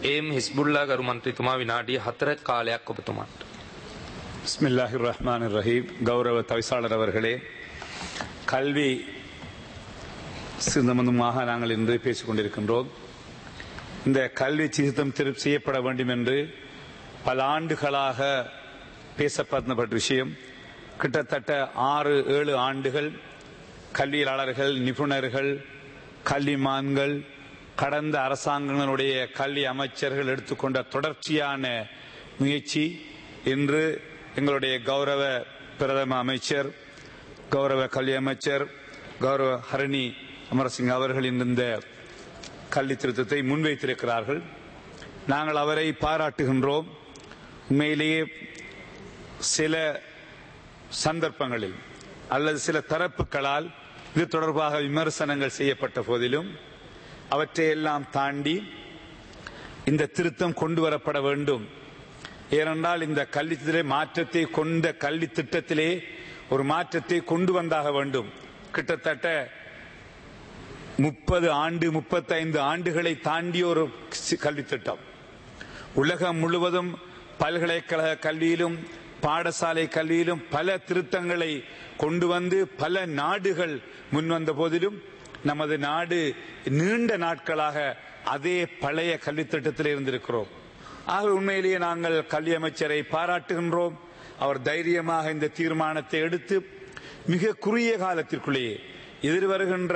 M හිස්බුල්ලා ගරු මන්ත්‍රීතුමා විනාඩිය හතර කාලයක් ඔබතුමාට. பிஸ்மில்லாஹி ரஹ்மான் ரஹீம் கௌரவ தவிசாளர் அவர்களே கல்வி சம்பந்தமாக நாங்கள் இன்று பேசிக் கொண்டிருக்கின்றோம் இந்த கல்வி சீர்திருத்தம் திருப்தி செய்யப்பட வேண்டும் என்று பல ஆண்டுகளாக பேசப்பட்ட விஷயம் கிட்டத்தட்ட ஆறு ஏழு ஆண்டுகள் கல்வியாளர்கள் நிபுணர்கள் கல்விமான்கள் கடந்த அரசாங்கங்களுடைய கல்வி அமைச்சர்கள் எடுத்துக்கொண்ட தொடர்ச்சியான முயற்சி இன்று எங்களுடைய கௌரவ பிரதம அமைச்சர் கௌரவ கல்வி அமைச்சர் கௌரவ ஹரணி அமரசிங் அவர்கள் இந்த கல்வி திருத்தத்தை முன்வைத்திருக்கிறார்கள் நாங்கள் அவரை பாராட்டுகின்றோம் உண்மையிலேயே சில சந்தர்ப்பங்களில் அல்லது சில தரப்புகளால் இது தொடர்பாக விமர்சனங்கள் செய்யப்பட்ட போதிலும் அவற்றையெல்லாம் தாண்டி இந்த திருத்தம் கொண்டு வரப்பட வேண்டும் ஏனென்றால் இந்த கல்வி மாற்றத்தை கொண்ட கல்வி திட்டத்திலே ஒரு மாற்றத்தை கொண்டு வந்தாக வேண்டும் கிட்டத்தட்ட முப்பது ஆண்டு முப்பத்தைந்து ஆண்டுகளை தாண்டிய ஒரு கல்வி திட்டம் உலகம் முழுவதும் பல்கலைக்கழக கல்வியிலும் பாடசாலை கல்வியிலும் பல திருத்தங்களை கொண்டு வந்து பல நாடுகள் முன்வந்த போதிலும் நமது நாடு நீண்ட நாட்களாக அதே பழைய கல்வி திட்டத்தில் இருந்திருக்கிறோம் ஆக உண்மையிலேயே நாங்கள் கல்வி அமைச்சரை பாராட்டுகின்றோம் அவர் தைரியமாக இந்த தீர்மானத்தை எடுத்து மிக குறுகிய காலத்திற்குள்ளேயே எதிர்வருகின்ற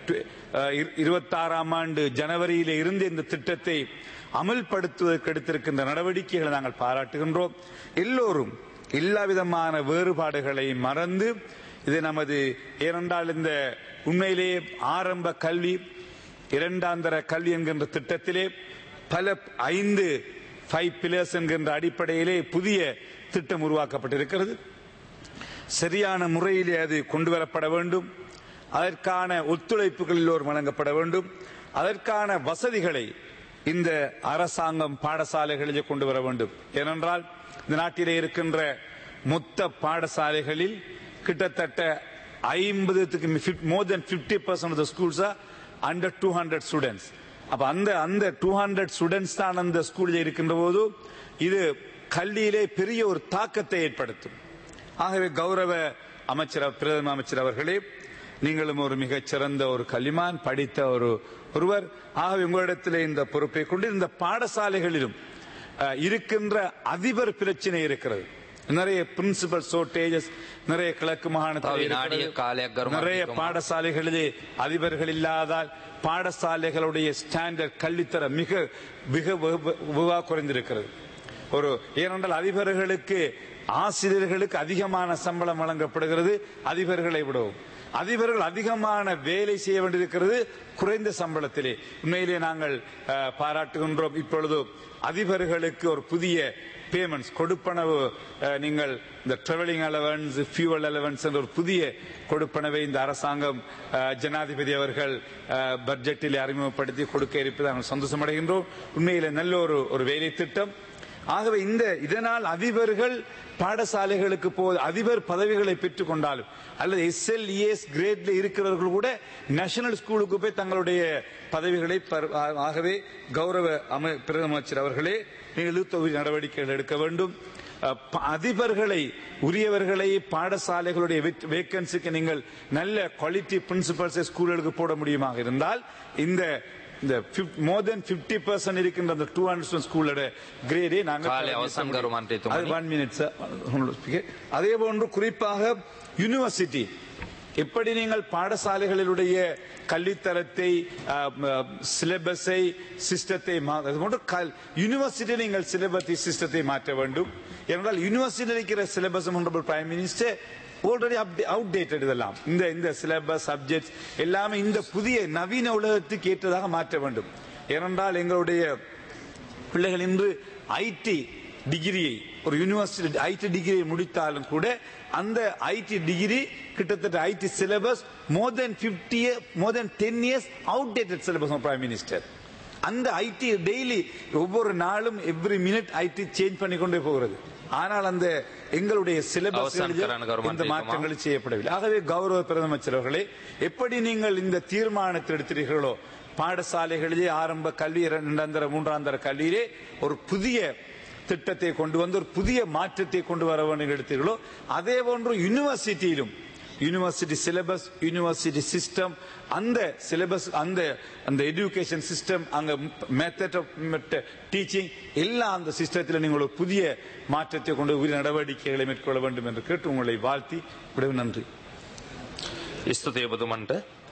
இருபத்தாறாம் ஆண்டு ஜனவரியிலே இருந்து இந்த திட்டத்தை அமல்படுத்துவதற்கு எடுத்திருக்கின்ற நடவடிக்கைகளை நாங்கள் பாராட்டுகின்றோம் எல்லோரும் எல்லா விதமான வேறுபாடுகளை மறந்து இது நமது ஏனென்றால் இந்த உண்மையிலேயே ஆரம்ப கல்வி இரண்டாந்தர கல்வி என்கின்ற திட்டத்திலே பல ஐந்து ஃபைவ் பில்லர்ஸ் என்கின்ற அடிப்படையிலே புதிய திட்டம் உருவாக்கப்பட்டிருக்கிறது சரியான முறையிலே அது கொண்டு வரப்பட வேண்டும் அதற்கான ஒத்துழைப்புகள் எல்லோரும் வழங்கப்பட வேண்டும் அதற்கான வசதிகளை இந்த அரசாங்கம் பாடசாலைகளிலே கொண்டு வர வேண்டும் ஏனென்றால் இந்த நாட்டிலே இருக்கின்ற மொத்த பாடசாலைகளில் கிட்டத்தட்ட ஐம்பதுக்கு more than fifty percent of schools under two hundred students அப்ப அந்த அந்த டூ ஹண்ட்ரட் ஸ்டூடெண்ட்ஸ் தான் அந்த ஸ்கூலில் இருக்கின்ற போது இது கல்வியிலே பெரிய ஒரு தாக்கத்தை ஏற்படுத்தும் ஆகவே கௌரவ அமைச்சர் பிரதம அமைச்சர் அவர்களே நீங்களும் ஒரு மிகச்சிறந்த ஒரு கல்விமான் படித்த ஒரு ஒருவர் ஆகவே உங்களிடத்தில் இந்த பொறுப்பை கொண்டு இந்த பாடசாலைகளிலும் இருக்கின்ற அதிபர் பிரச்சனை இருக்கிறது நிறைய பிரின்சிபல் ஷோர்டேஜஸ் நிறைய கிழக்கு மாகாணத்தில் நிறைய பாடசாலைகளிலே அதிபர்கள் இல்லாதால் பாடசாலைகளுடைய ஸ்டாண்டர்ட் கல்வித்தர மிக மிக வெகுவா குறைந்திருக்கிறது ஒரு ஏனென்றால் அதிபர்களுக்கு ஆசிரியர்களுக்கு அதிகமான சம்பளம் வழங்கப்படுகிறது அதிபர்களை விடவும் அதிபர்கள் அதிகமான வேலை செய்ய வேண்டியிருக்கிறது குறைந்த சம்பளத்திலே உண்மையிலே நாங்கள் பாராட்டுகின்றோம் இப்பொழுது அதிபர்களுக்கு ஒரு புதிய பேமெண்ட்ஸ் கொடுப்பனவு நீங்கள் இந்த டிராவலிங் அலவன்ஸ் ஃபியூவல் அலவன்ஸ் என்ற ஒரு புதிய கொடுப்பனவை இந்த அரசாங்கம் ஜனாதிபதி அவர்கள் பட்ஜெட்டில் அறிமுகப்படுத்தி கொடுக்க இருப்பதை நாங்கள் சந்தோஷம் அடைகின்றோம் உண்மையிலே நல்ல ஒரு ஒரு வேலை திட்டம் ஆகவே இந்த இதனால் அதிபர்கள் பாடசாலைகளுக்கு போ அதிபர் பதவிகளை பெற்றுக் கொண்டாலும் அல்லது எஸ்எல்இஎஸ் கிரேட்ல இருக்கிறவர்கள் கூட நேஷனல் ஸ்கூலுக்கு போய் தங்களுடைய பதவிகளை ஆகவே கௌரவ பிரதம அமைச்சர் அவர்களே நீங்கள் நடவடிக்கைகள் எடுக்க வேண்டும் அதிபர்களை உரியவர்களை பாடசாலைகளுடைய வேக்கன்சிக்கு நீங்கள் நல்ல குவாலிட்டி பிரின்சிபல்ஸை ஸ்கூல்களுக்கு போட முடியுமாக இருந்தால் இந்த இந்த மோர் தென் பிப்டி பர்சன்ட் இருக்கின்ற அந்த டூ ஹண்ட்ரட் ஸ்கூலோட கிரேடே நாங்கள் ஒன் மினிட் அதே போன்று குறிப்பாக யூனிவர்சிட்டி எப்படி நீங்கள் பாடசாலைகளுடைய கல்வித்தரத்தை சிலபஸை சிஸ்டத்தை யூனிவர்சிட்டி நீங்கள் சிலபத்தை சிஸ்டத்தை மாற்ற வேண்டும் என்றால் யூனிவர்சிட்டி இருக்கிற syllabus prime minister already outdated இதெல்லாம் இந்த இந்த சிலபஸ் சப்ஜெக்ட் எல்லாமே இந்த புதிய நவீன உலகத்துக்கு ஏற்றதாக மாற்ற வேண்டும் ஏனென்றால் எங்களுடைய பிள்ளைகள் இன்று ஐடி டிகிரியை ஒரு யூனிவர்சிட்டி ஐடி டிகிரியை முடித்தாலும் கூட அந்த ஐடி டிகிரி கிட்டத்தட்ட IT syllabus more than fifty more than ten years outdated syllabus prime minister அந்த ஐடி டெய்லி ஒவ்வொரு நாளும் எவ்ரி மினிட் ஐடி சேஞ்ச் பண்ணி கொண்டே போகிறது ஆனால் அந்த எங்களுடைய சிலபஸ் இந்த மாற்றங்கள் செய்யப்படவில்லை ஆகவே கௌரவ பிரதமர் அவர்களே எப்படி நீங்கள் இந்த தீர்மானத்தை எடுத்தீர்களோ பாடசாலைகளிலே ஆரம்ப கல்வி இரண்டாந்தர மூன்றாந்தர கல்வியிலே ஒரு புதிய திட்டத்தை கொண்டு வந்து ஒரு புதிய மாற்றத்தை கொண்டு வர வேண்டும் எடுத்தீர்களோ அதே போன்று யூனிவர்சிட்டியிலும் யூனிவர்சிட்டி சிலபஸ் யூனிவர்சிட்டி சிஸ்டம் அந்த சிலபஸ் அந்த அந்த எஜுகேஷன் சிஸ்டம் அங்க மெத்தட் ஆஃப் டீச்சிங் எல்லா அந்த சிஸ்டத்தில் நீங்கள் ஒரு புதிய மாற்றத்தை கொண்டு உரிய நடவடிக்கைகளை மேற்கொள்ள வேண்டும் என்று கேட்டு உங்களை வாழ்த்தி விட நன்றி ස්තුතිය ඔබතුමන්ට